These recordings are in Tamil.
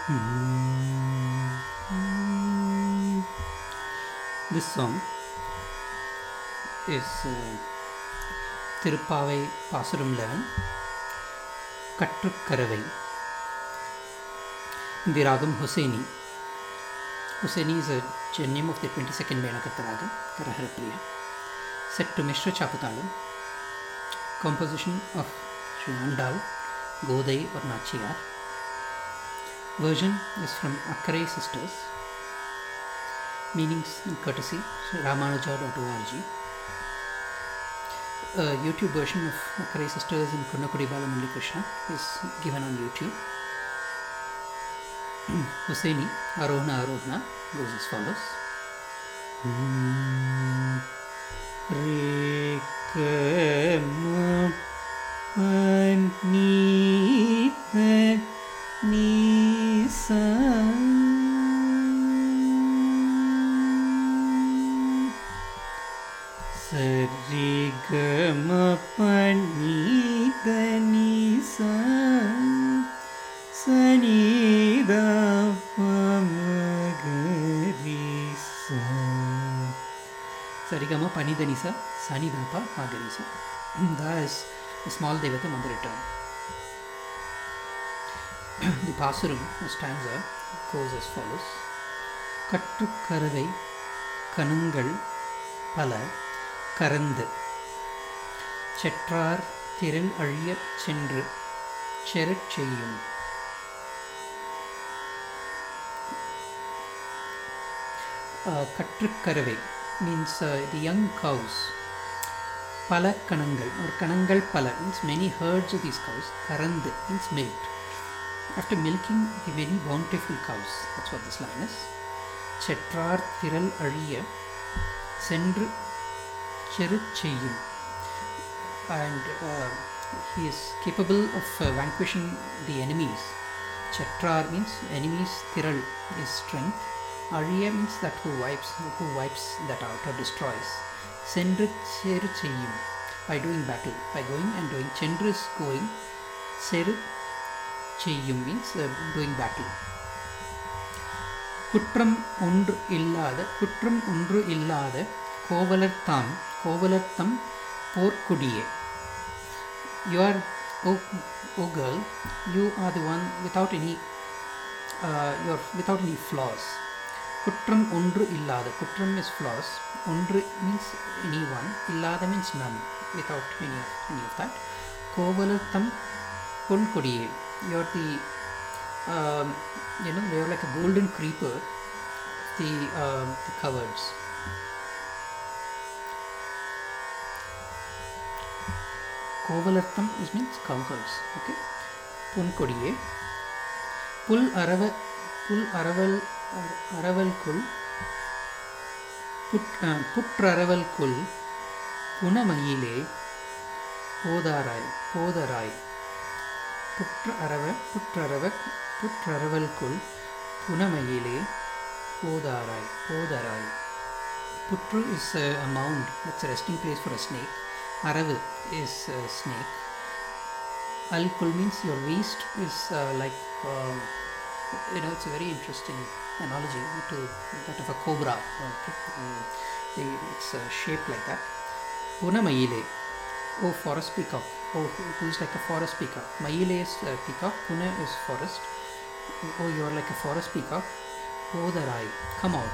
This song is uh, Tirupavai Pasuram 11 Kattukkaravai in the Ragam Hosseini. Hosseini is a gen- name of the 22nd Venakatta Ragam, Karaharapriya, set to Mishra Chaputalam, composition of Sri Andal, Godai or Nachiyar. Version is from Akkarai Sisters. Meanings and courtesy, ramanuja.org. A YouTube version of Akkarai Sisters in Kunnakudi Balamulli Krishna is given on YouTube. Husseini, Arohana Arohana, goes as follows. Rekama Anita Nisa Sarigama Panita Nisa Sanida Pamagarisa Sarigama Panidanisa Sanidapa Magarisa That is a small Devata Mandarita. the Pasuram or stanza goes as follows கற்றுக்கரவை கணுங்கள் பல கறந்து செற்றார் திரள் அழியச் சென்று செரச் செய்யும் uh, கற்றுக்கரவை means uh, the young cows பல கணங்கள் or கணங்கள் பல means many herds of these cows கறந்து means milked after milking the very bountiful cows that's what this line is செற்றார் திரள் அழிய சென்று செரு செய்யும் and uh, he is capable of uh, vanquishing the enemies chetrar means enemies tiral is strength Ariya means that who wipes who wipes that out or destroys. Sendru Seru Cheyum by doing battle, by going and doing. Chendru is going. Seru Cheyum means uh, doing battle. குற்றம் ஒன்று இல்லாத குற்றம் ஒன்று இல்லாத கோவலர்தாம் கோவலர்த்தம் போர்க்குடியே you are oh, oh girl you are the one without any uh, you're without any flaws குற்றம் ஒன்று இல்லாத குற்றம் இஸ் ஃப்ளாஸ் ஒன்று மீன்ஸ் எனி ஒன் இல்லாத means none without any of any of that கோவலத்தம் பொன்கொடியே you are the you know they are like a golden creeper the uh, the cowards கோவலர்த்தம் இஸ் மீன்ஸ் கவுஹர்ஸ் ஓகே பொன்கொடியே புல் அரவ புல் அரவல் அர- அரவல்குள் புட் அஹ், புற்றரவல்குள் புனமயிலே போதாராய் போதராய் புற்ற அரவ புற்றரவ புற்றரவல்குள் புனமயிலே போதாராய் போதராய் putru is uh, a mound that's a resting place for a snake aravu is a snake alkul means your waist is uh, like uh, you know it's a very interesting analogy to that of a cobra okay Mm, the- it's uh, shaped like that punamayile oh forest peacock oh who- who's like a forest peacock mayile is uh, peacock puna is forest oh you're like a forest peacock போதராய் come out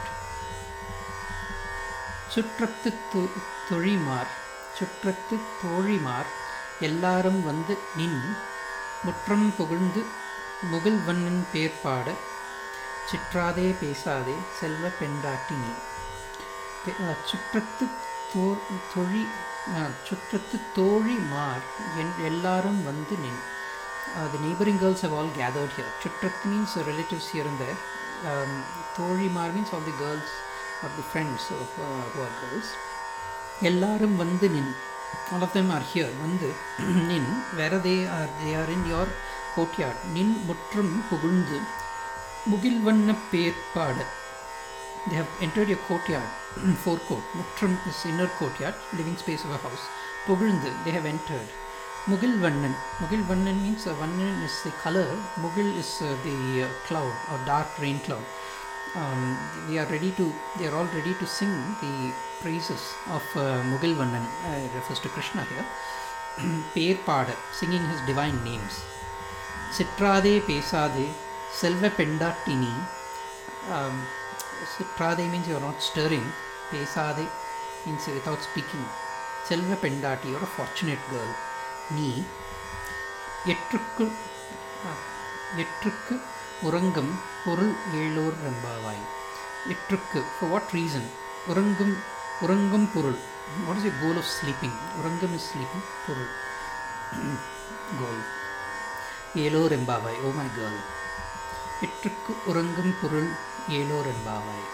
சுற்றத்து தொ- தொழிமார் சுற்றத்து தோழிமார் எல்லாரும் வந்து நின் முற்றம் புகழ்ந்து முகில்வண்ணன் பேர் பாட சிற்றாதே பேசாதே செல்வ பெண்டாட்டி நீ பெ- அஹ், சுற்றத்து தோ தொழி அஹ், சுற்றத்து தோழிமார் என் எல்லாரும் வந்து நின் uh, the neighboring girls have all gathered here. Chutrat means uh, relatives here and there. Um, Thorimar means all the girls or the friends of, uh, who are girls. எல்லாரும் வந்து நின் all of them are here வந்து நின் where they are they are in your courtyard நின் முற்றும் புகுந்து முகில்வண்ண பேர்பாட they have entered your courtyard forecourt muttram is inner courtyard living space of a house புகழ்ந்து they have entered Mugil Vannan. Mugil Vannan means uh, Vannan is the color, Mugil is uh, the uh, cloud or dark rain cloud. Um, we are ready to, they are all ready to sing the praises of uh, Mugil Vannan, uh, refers to Krishna here. பேர் பாட singing his divine names. சிற்றாதே பேசாதே செல்வ பெண்டாட்டினி um, சிற்றாதே means you are not stirring பேசாதே means without speaking செல்வ பெண்டாட்டி or a fortunate girl நீ எற்றுக்கு அஹ், எற்றுக்கு உறங்கும் பொருள் ஏழோர் ரெம்பாவாய் எற்றுக்கு for what reason உறங்கும் உறங்கும் பொருள் what is your goal of sleeping உறங்கும் is sleeping பொருள் goal ஏலோர் எம்பாவாய் ஓ மை கேர்ள் எற்றுக்கு உறங்கும் பொருள் ஏலோர் எம்பாவாய்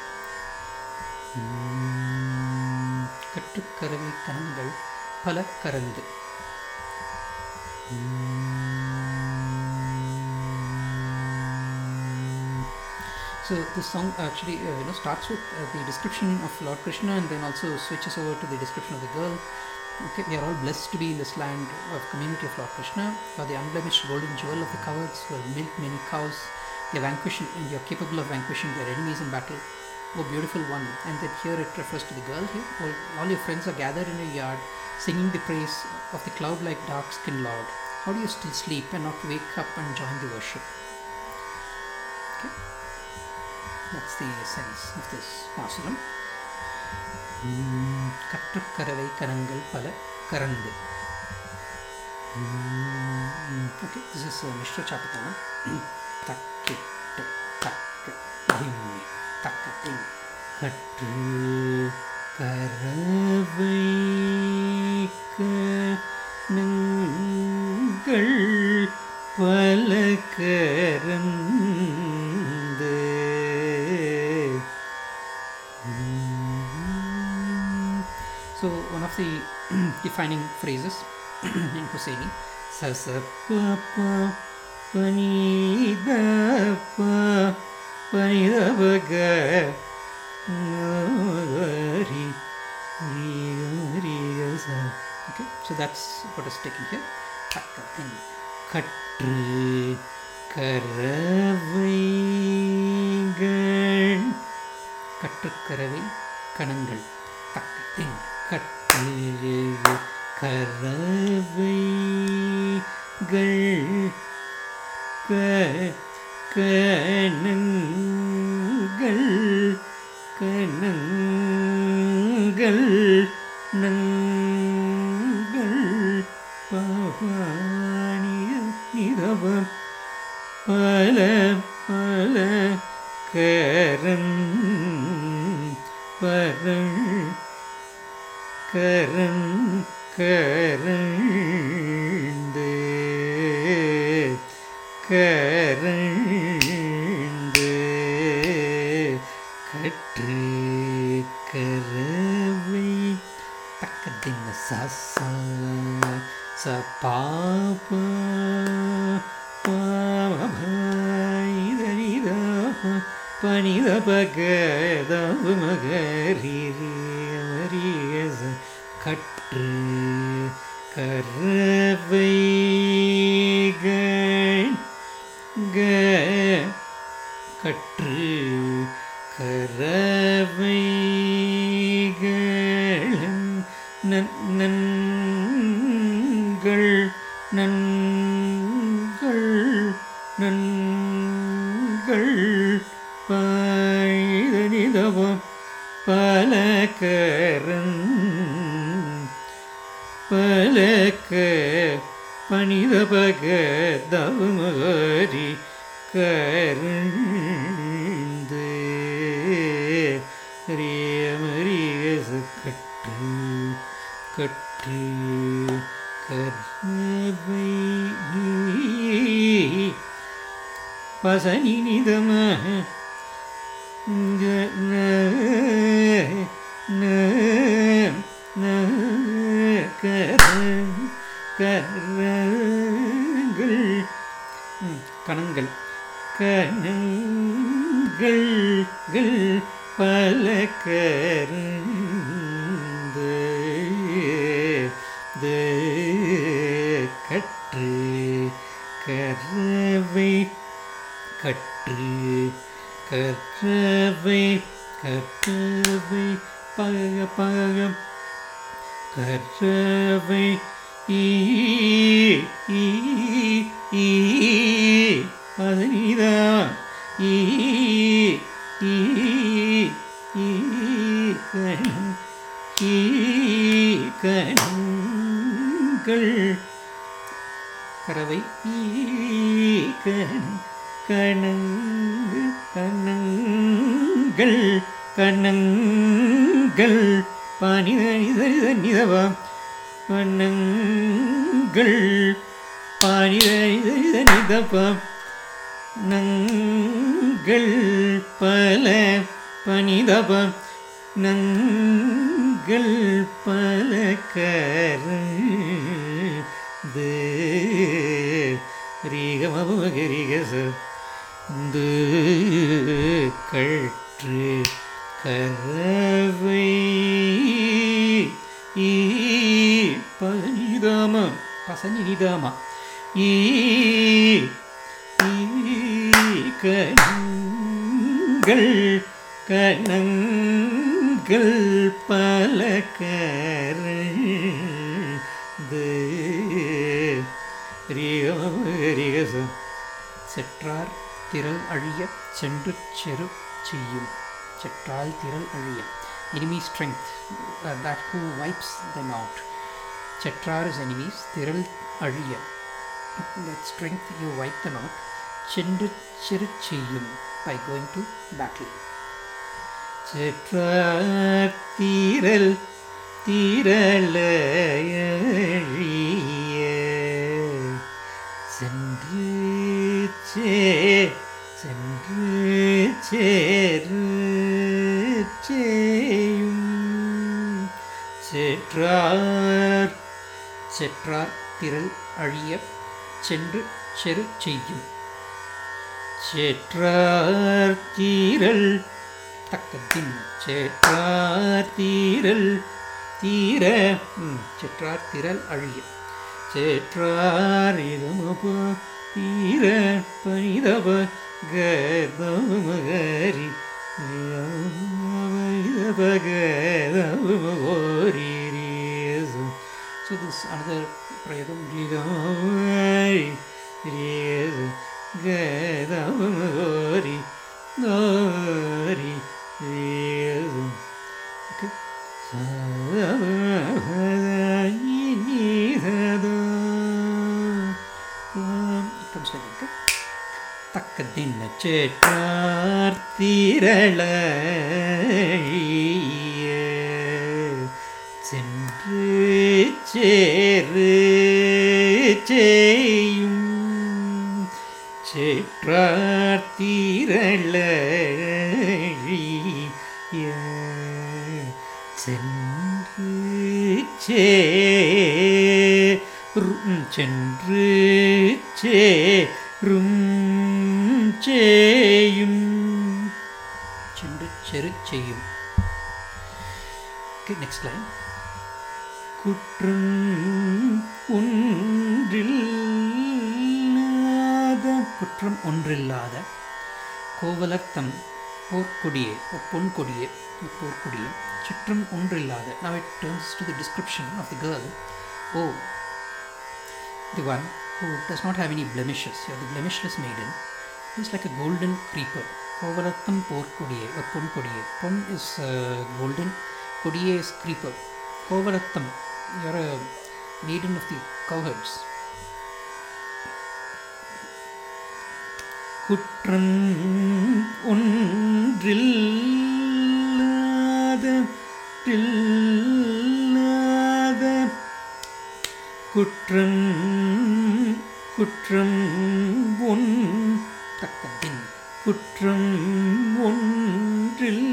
உம், கற்றுக்கரவை கணங்கள் பல கறந்து உம். So this song actually uh, you know starts with uh, the description of Lord Krishna and then also switches over to the description of the girl. Okay, we are all blessed to be in this land of community of Lord Krishna. You are the unblemished golden jewel of the cowards who have milked many cows. They vanquish and you are capable of vanquishing their enemies in battle. Oh, beautiful one! And then here it refers to the girl here. All, all your friends are gathered in your yard, singing the praise of the cloud-like dark-skinned Lord. How do you still sleep and not wake up and join the worship? Okay. That's the essence of this பாசுரம் உம், கற்றுக்கரவை கரங்கள் பல கறந்து ஓகே திஸ் இஸ் மிஸ்ர சாப்பிட்டானா தக்கிட்டு தக்க திம்மி தக்கத்தின் கற்று கரவை கண்கள் பல கரந்து So one of the defining phrases in Husseini says pa pa panida pa panida baga ri ri ri sa okay so that's what is taken here Takkatin. கற்று கரவைகள் கற்றுக்கரவை கணங்கள் தக்கத்தின் கற்று கரவைகள் க கணங்கள் கணங்கள் நங்கள் பவானிய நிதவம் பல பல கரன் பரள் கரன் கரண்டு கரண்டு கற்று கரவை தக்கதின் சச ச பாப பாமபாயிதனித பனித பகதவ மகரிரியமரியச கற்று கரவைகள் க கற்று கரவைகள் நன் நன்கள் நன்கள் நன்கள் பாய்தனிதவம் பலகரன் பலக்க பணிதபக தவமகரி கரந்து ரியமரியச கற்று கற்று கர்வை பசனி நிதம கரங்கள் கணங்கள் கணங்கள் பல கருந்து கற்றவை கற்று கற்றவை கற்றவை பக பகம் கற்றவை ஈ ஈ ஈ பதனிதா ஈ ஈ ஈ கணம் ஈ கணங்கள் கறவை ஈ கண் கணங்கு கணங்கள் கணங்கள் பானிதனித நிதவா கணங்கள் பானிதனித நிதவா நங்கள் பல பனிதப நங்கள் பல கரு ரீகமபகரிகச து கற்று கரவை ஈ பனிதாம பசனிதாமா ஈ கண்கள் கணங்கள் பல கரது ரிகச செற்றார் திரள் அழிய சென்று செரு செய்யும் செற்றால் திரள் அழிய enemy strength uh, that who wipes them out செற்றார் is enemies திரள் அழிய that strength you wipe them out சென்று சிறு செய்யும் by going to battle செற்றார் தீரல் தீரலைய சென்று சே சென்று சேரு செய்யும் செற்றார் செற்றார் திரள் அழிய சென்று செரு செய்யும் செற்றார் தீரல் தக்கத்தின் செற்றார் தீரல் தீர ம், செற்றார் திரள் அழிய செற்றார் இதமப தீர பனிதப கதமகரி So this another prayagam Rigamari Riesa Gadamagori Nori Riesa Okay. Comes like okay. தக்கதின் சேற்றார் திரள சென்று சேரு செய்யும் சேற்றார் திரள சென்று சேரும் சென்று சேரும் செய்யும் சென்று செரு செய்யும் ஓகே நெக்ஸ்ட் லைன் குற்றம் ஒன்றில்லாத குற்றம் ஒன்றில்லாத கோவலர்த்தம் போர்க்கொடியே பொன்கொடியே போர்க்கொடியே சுற்றம் ஒன்றில்லாத now it turns to the description of the girl oh the one who does not have any blemishes you're the blemishless maiden who's like a golden creeper கோவலத்தம் போர்க்கொடியே a பொன்கொடியே பொன் is uh, golden கொடியே is creeper கோவலத்தம் you're a maiden of the cowherds குற்றம் ஒன்றில்லாத இல்லாத குற்றம் குற்றம் ஒன் தக்கத்தின் குற்றம் ஒன்றில்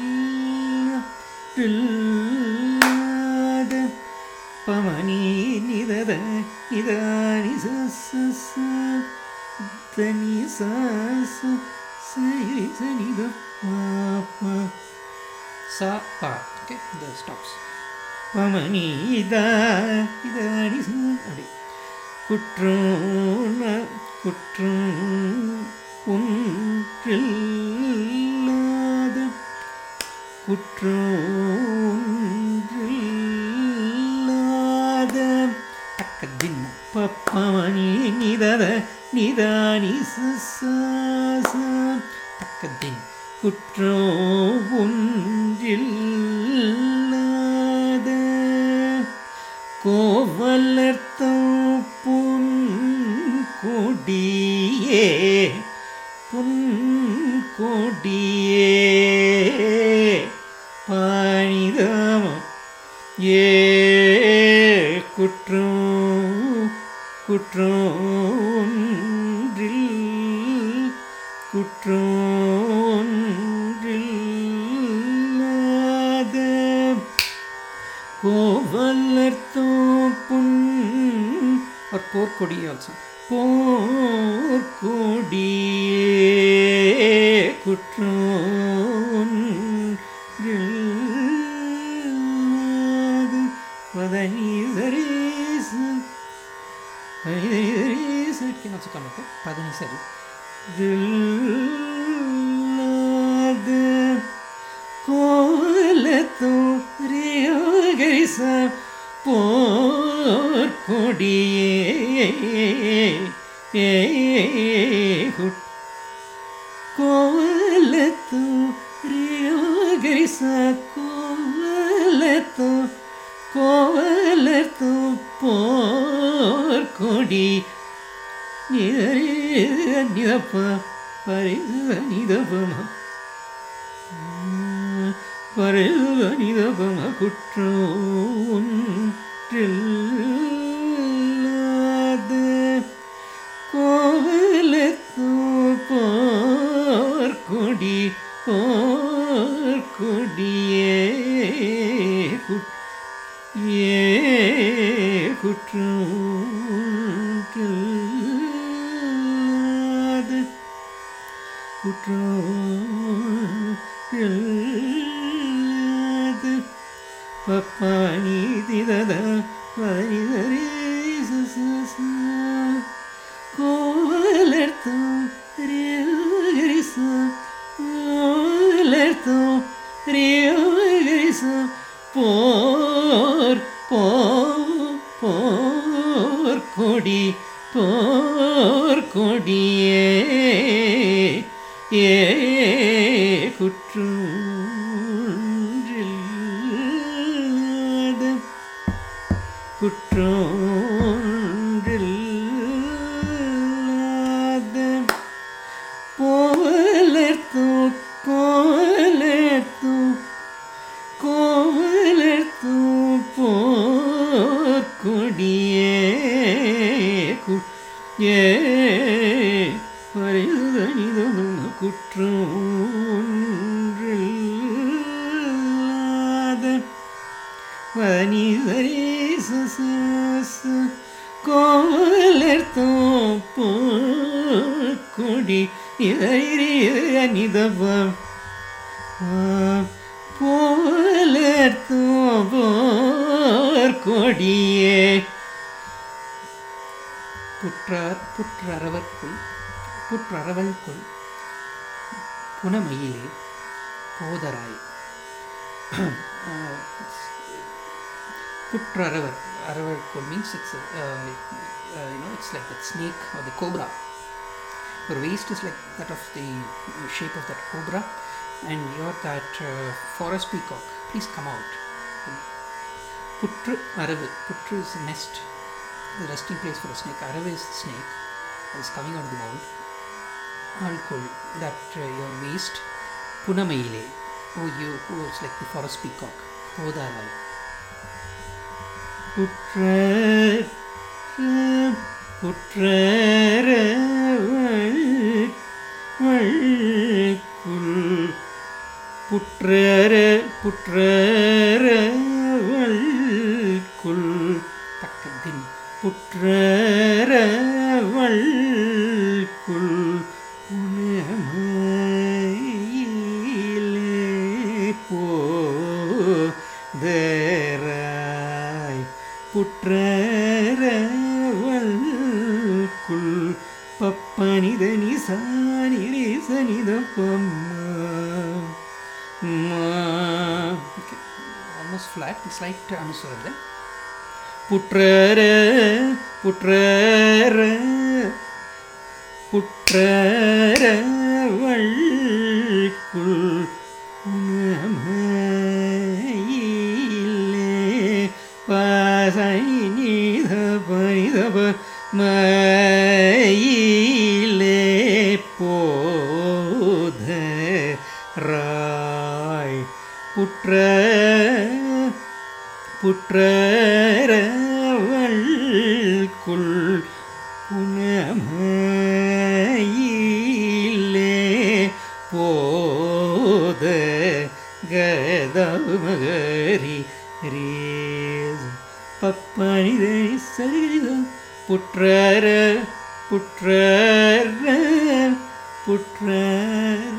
இல்லாத பமனி நிதத நிதானி ச தனி சாச சரி சனித பாப்பா சா பா ஓகே இந்த ஸ்டாப்ஸ் பமனி இதா இதானி ச அப்படி குற்றோன குற்றம் ஒன்றில்லாத குற்றோன்றில்லாத தக்க தின்ன பப்பமணி நிதத நிதானி சுசாச தக்க தின் குற்றோ ஒன்றில்லாத கோவலர்த்தம் புன் கொடியே புன் கொடியே பாணிதமம் ஏ குற்றம் குற்றோன்றில் குற்றோன்றில்லாத கோவலர்த்தோ புன் ஒரு போர்க்கொடி ஆல்சோ போர்க்கொடியே குற்றோன்றில்லாது பதனி சரீசு பதனி சரீசு can also come okay பதனி சரி இல்லாது கோலத்தோ ரியோகரிச போர் கொடியே கோலத்தோ ரியோகரிச கோலத்தோ கோலத்தோ போர் கொடி நிதப்ப பரிசு நிதப்பமா பரவனிதபம குற்றோன்றில்லாத கோவலத்தோ போர்க்கொடி போர்க்கொடியே குட் ஏ குற்றோன்றில்லாத குற்றோன்றில்லாத பப்பாணி திதத பரிதரே சச கோவலர்த்தம் ரியோகரிச கோவலர்த்தம் ரியோகரிச போர் போர் போர் கொடி போர் கொடியே ஏ குற்றோன்றில்லாத குற்றோன்றில்லாத போவலர்த்தோ கோவலர்த்தோ கோவலர்த்தோ போர் கொடியே கு- ஏ பரிதனிதம குற்றோன்றில்லாத வனிதரே சச கோவலர்த்தோ போடி இதரிய நிதவம் போலர்த்தோ போர் கொடியே புற்றார் புற்றரவர்க்குள் புற்றரவல்குள் புனமயிலே போதராய் புற்றரவர் அரவர்க்குள் means it's a, uh, uh, you know it's like that snake or the cobra your waist is like that of the shape of that cobra and you're that uh, forest peacock please come out putru aravu putru is a nest the resting place for a snake aravu is the snake that is coming out of the mound alkol that uh, your waist punamaile oh you oh it's like the forest peacock podarai புற்ற புற்றர வள்குள் புற்றர புற்றர வள்குள் தக்கத்தின் புற்றர வள்குள் உணமையிலே போதராய் புற்றர வள் பனிரி சனிதப்பம்மா Okay. Almost flat, slight ಅನುಸ್ವರ ಇದೆ புற்றர புற்றர புற்றர வள்குள் உணமையிலே பாசை நீத பனிதப மயிலே போத ராய் புற்ற புற்றவள்குள் புனமையிலே போத கதமகரி ரேஸ் பப்பனிதை சரிதம் புற்றர புற்றர புற்றர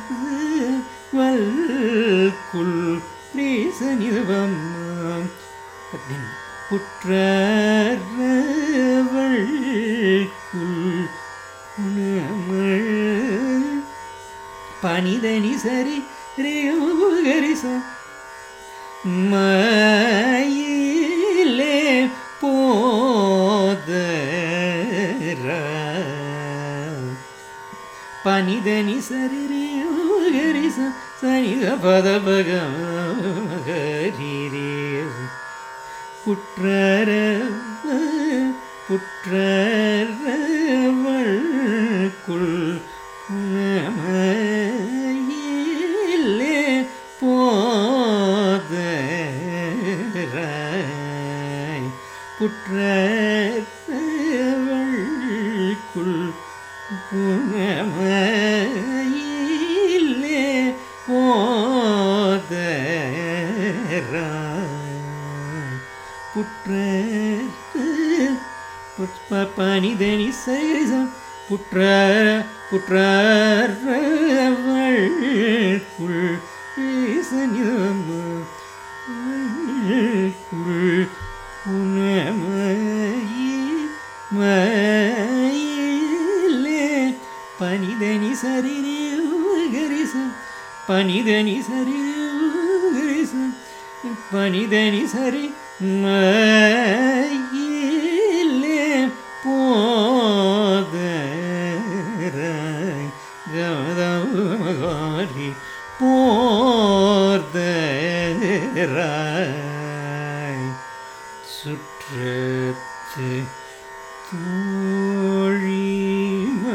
வல்குள் ரேசனிதவம் ಪದ್ಯನ್ புற்றவள்குள் உணமல் பனிதனி சரி ரேகரிச மயிலே போதர பனிதனி சரி ரேகரிச சனித பத பகமகரீரேச புற்றர புற்றவள்குள் புனமையிலே போதராய் புற்றவள்குள் புனமையிலே போதராய் புற்ற புஷ்ப பனிதனி சைசம் புற்ற புற்றவள்குள் ஈசனிதம் குள் புனமயி மயிலே பனிதனி சரி கரிசம் பனிதனி சரி கரிசம் பனிதனி சரி மயிலே போதராய் கமதமகாரி போர்தராய் சுற்றத்து தோழிம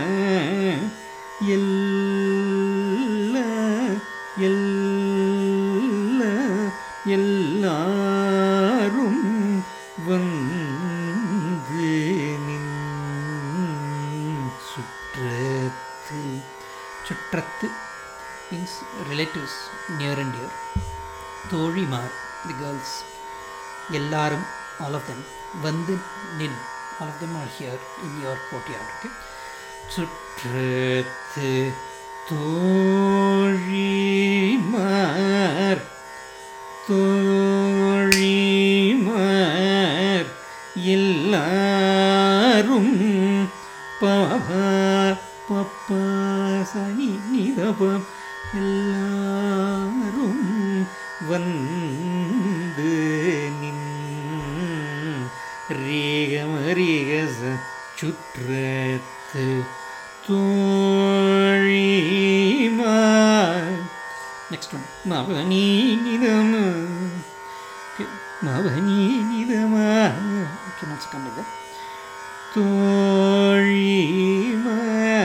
எல்லா எல்லா எல்லாரும் வந்து நின் சுற்றத்து சுற்றத்து means relatives near and dear தோழிமார் தி கேர்ள்ஸ் எல்லாரும் ஆல் ஆஃப் தெம் வந்து நின் all of them are here in your courtyard okay சுற்றத்து தோழிமார் தோழிமார் எல்லாரும் பவ பப்பா சனி நிதபம் எல்லாரும் வந்து நின் ரேகமரேகச சுற்றத்து தோழிமார் நெக்ஸ்ட் ஒன் மவனி நிதம மவனி நிதம ஓகே நாட் செகண்ட் இது தோழிமா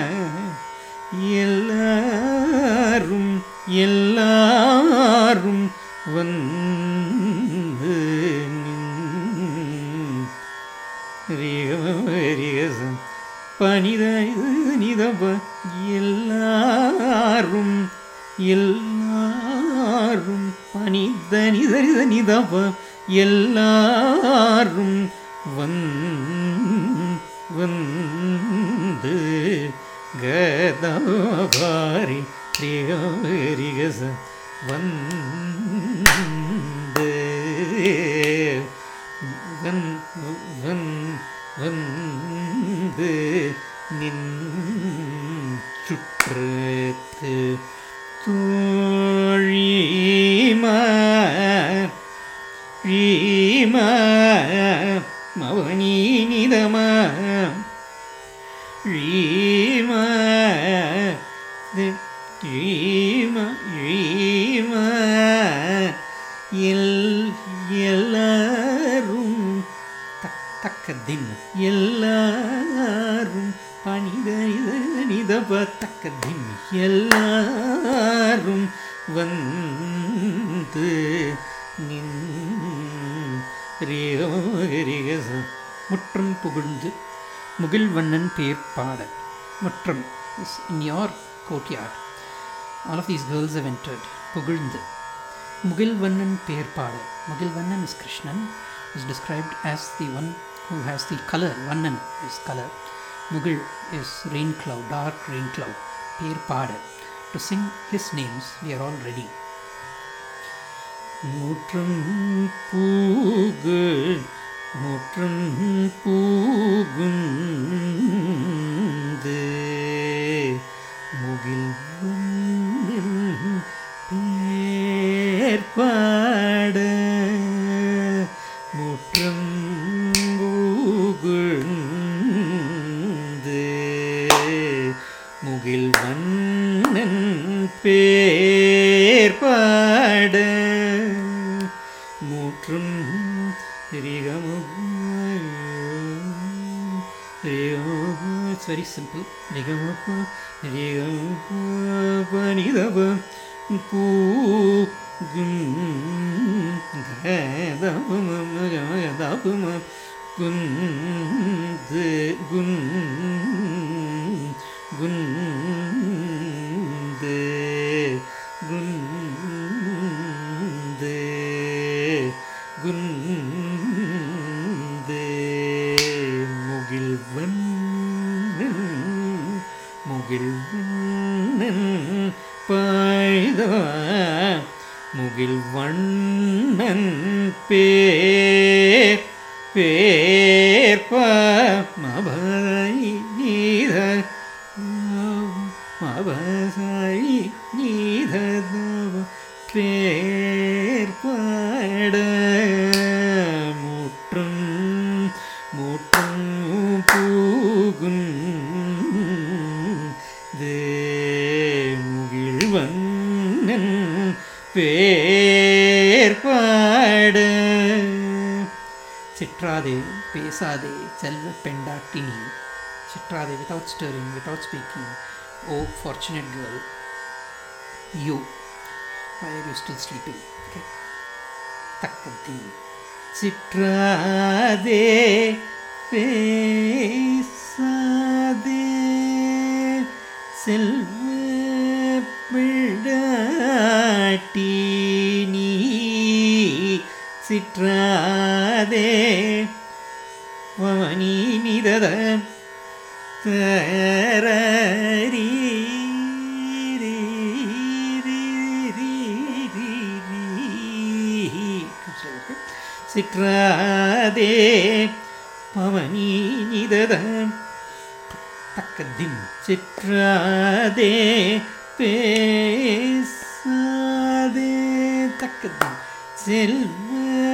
எல்லாரும் எல்லாரும் வந்து நின் ரிகமரிகசம் பனித நிதப எல்லாரும் எல்லாரும் பனித நிதரித நிதப எல்லாரும் வந் வந்து கதகாரி ரிகமரிகச வந்து வந் வந் வந்து நின் சுற்ற சுற்றத்து தோழிமார் ரீமா மவனி நிதமா ரீமா ரீமா ரீமா எல் எல்லாரும் தக் தக்க தின் எல்லாரும் பணித நிதப தக்க தின் எல்லாரும் வந்து நின் ரேகரிகச முற்றம் புகழ்ந்து முகில்வண்ணன் பேர் பாட முற்றம் is in your courtyard all of these girls have entered புகழ்ந்து முகில்வண்ணன் பேர் பாட முகில்வண்ணன் is Krishnan is described as the one who has the color Vannan is color Mugil is rain cloud dark rain cloud பேர் பாட to sing his names we are all ready முற்றம் பூகு முற்றம் பூகுந்து முகில் பேர் பாட முற்றம் பூகுந்து முகில் வண்ணன் பேர் பாட மூற்றும் it's very simple பனிதப பூகுந்தபம குந்து குன் குந்து குந்து குந்து முகில் வண்ணன் முகில் வண்ணன் பாய்த முகில் வண்ணன் பேர் பேர் மபரை நீத மபரை நீத பேர் பாட முற்றும் முற்றும் பூகுன் முகில் வண்ணன் பேர் பாட சிற்றாதே பேசாதே செல்வ பெண்டாட்டினி சிற்றாதே without stirring without speaking oh fortunate girl you why are you still sleeping okay தக்கத்தின் சிற்றாதே பேசாதே செல்வ பிடாட்டி நீ சிற்றாதே வமனி நிதத தரரி சிற்றாதே பவனி நிதத தக்கத்தின் சிற்றாதே பேசாதே தக்கத்தின் செல்வ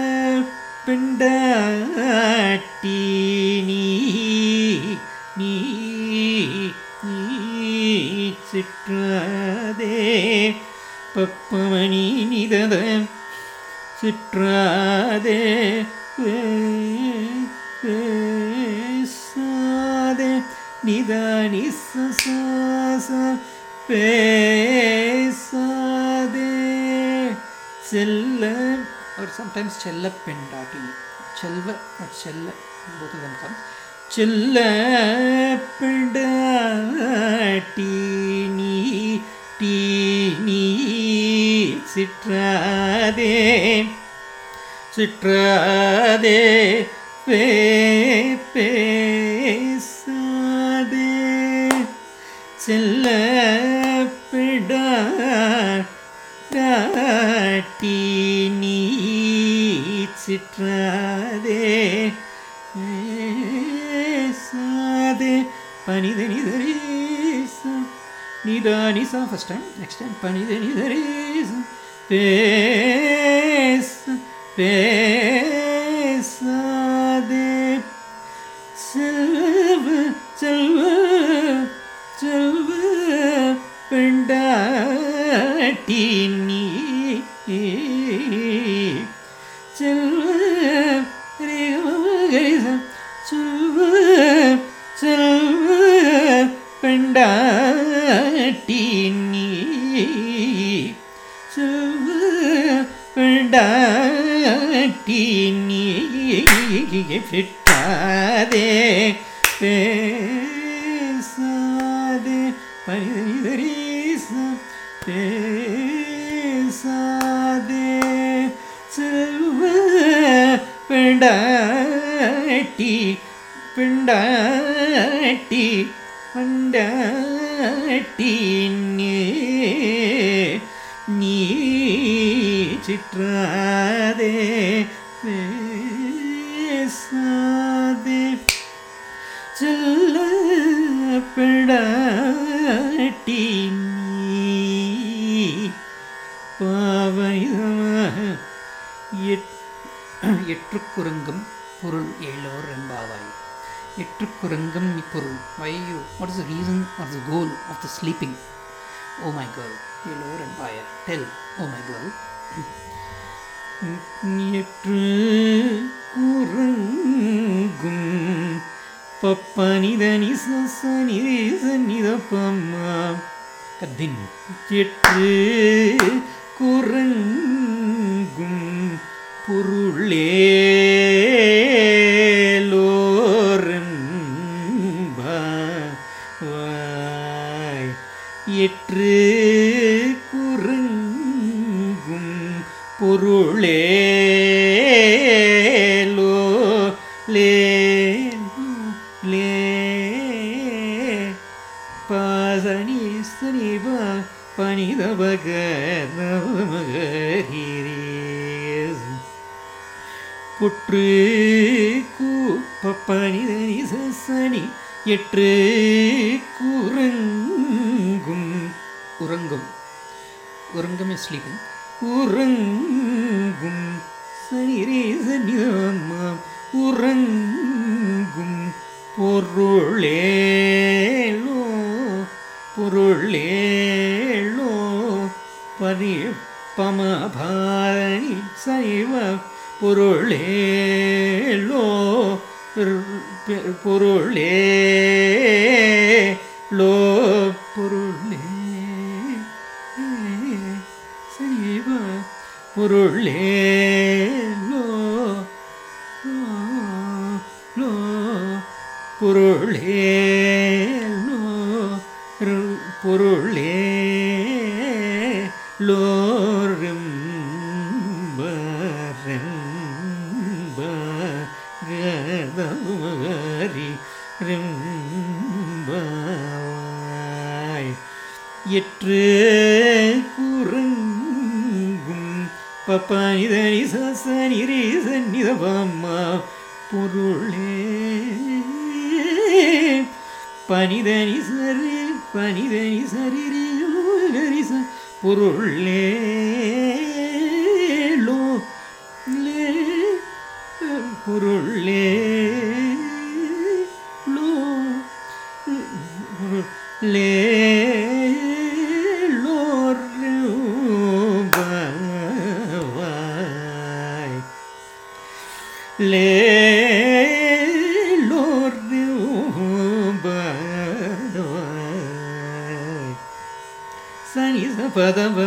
பெண்டாட்டி நீ நீ நீ சிற்றாதே பப்பமணி நிதத சிற்றாதே வே- பேசாதே நிதானி சாச பேசாதே செல்ல or sometimes செல்ல பெண்டாட்டினி செல்வ or செல்ல both of them come செல்ல பிடாட்டி நீ டீ நீ சிற்றாதே சிற்றாதே பே பேசாதே செல்ல பிடாட்டி நீ சிற்றாதே பேசாதே பனிதனிதரீச நிதா நிசா ஃபர்ஸ்ட் டைம் நெக்ஸ்ட் டைம் பனித நிதரே பேச பேசாதே செல்வ செல்வ செல்வ பெண்டாட்டி நீ செல்வ ரேகரிச செல்வ செல்வ பெண்டாட்டி நீ செல்வ பெண்டாட்டி நீ விட்டாதே பேசாதே பரிதரிச பேசாதே செல்வ பெண்டாட்டி பெண்டாட்டி பண்டாட்டி நீ நீ சிற்றாதே பேசாதே செல்ல பெடாட்டி நீ பாவனிதமாக எற்றுக்குறுங்கும் பொருள் ஏழோர் என்பாவாய் எற்றுக்குறுங்கும் இப்பொருள் வையோ what is the reason of the goal of the sleeping oh my girl ஏழோர் என்பாய டெல் ஓ மை கேர்ள் எற்று குரங்கும் பப்பனிதனி சனி சனிதப்பம்மா கத்தின் எற்று குரங்கும் பொருளேலோரம்பாய் எற்று குரங்கும் பொருளேலோ லே லே பாசனி சனி பா பனிதபக நவமகரீரேஸ் புற்று கூ பப்பனிதனி சனி எற்று குரங்கும் உறங்கும் உறங்கும் is sleeping உறங்கும் சனிரே சனிதமாம் உறங்கும் பொருளேலோ பொருளேலோ பரி பமபாரணி சைவ பொருளேலோ பொருளே லோ பொருளே சைவ பொருளே லோ லோ பொருளே லோ பொருளே லோரும் கதமரி ரிம்பாய் எற்று குரங்கும் பப்பானிதனி சசனிரி சந்நிதபம்மா பொருளே பனிதனி சரி பனிதனி சரிரி கரிச பொருளே லோ லே பொருளே லோ லே லோர்வாய் லே லோர்வாய் சனி சபதவ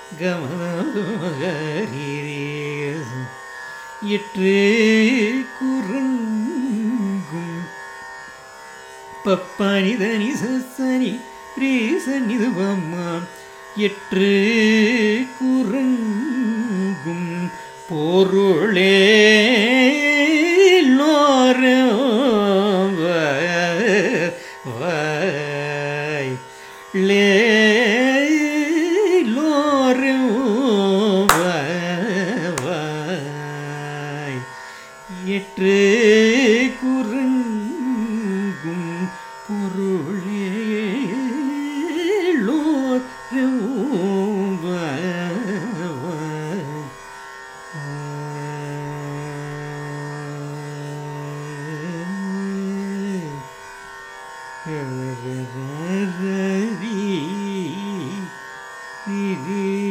கமனீரேஸ் எற்று குரங்கும் பப்பானிதனி சனி ரீசனிதுவம்மாம் எற்று குரங்கும் பொருளே வாய் லே வாய் எற்று குரங்கும் பொருளேலோ ரி ரி